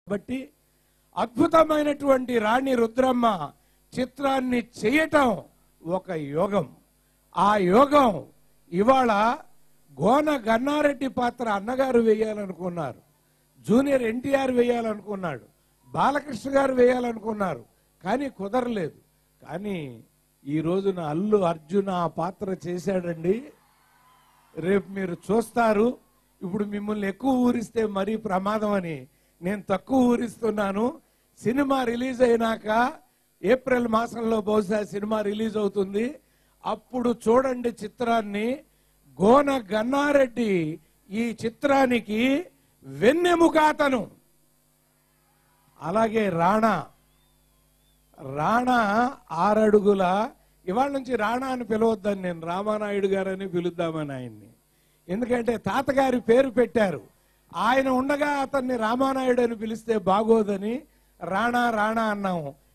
కాబట్టి అద్భుతమైనటువంటి రాణి రుద్రమ్మ చిత్రాన్ని చేయటం ఒక యోగం ఆ యోగం ఇవాళ గోన గన్నారెడ్డి పాత్ర అన్నగారు వేయాలనుకున్నారు జూనియర్ ఎన్టీఆర్ వేయాలనుకున్నాడు బాలకృష్ణ గారు వేయాలనుకున్నారు కానీ కుదరలేదు కానీ ఈ రోజున అల్లు అర్జున ఆ పాత్ర చేశాడండి రేపు మీరు చూస్తారు ఇప్పుడు మిమ్మల్ని ఎక్కువ ఊరిస్తే మరీ ప్రమాదం అని నేను తక్కువ ఊరిస్తున్నాను సినిమా రిలీజ్ అయినాక ఏప్రిల్ మాసంలో బహుశా సినిమా రిలీజ్ అవుతుంది అప్పుడు చూడండి చిత్రాన్ని గోన గన్నారెడ్డి ఈ చిత్రానికి వెన్నెముకాతను అలాగే రాణా రాణా ఆరడుగుల ఇవాళ నుంచి రాణా అని పిలవద్దని నేను రామానాయుడు గారని పిలుద్దామని ఆయన్ని ఎందుకంటే తాతగారి పేరు పెట్టారు ఆయన ఉండగా అతన్ని రామానాయుడు అని పిలిస్తే బాగోదని రాణా రాణా అన్నాము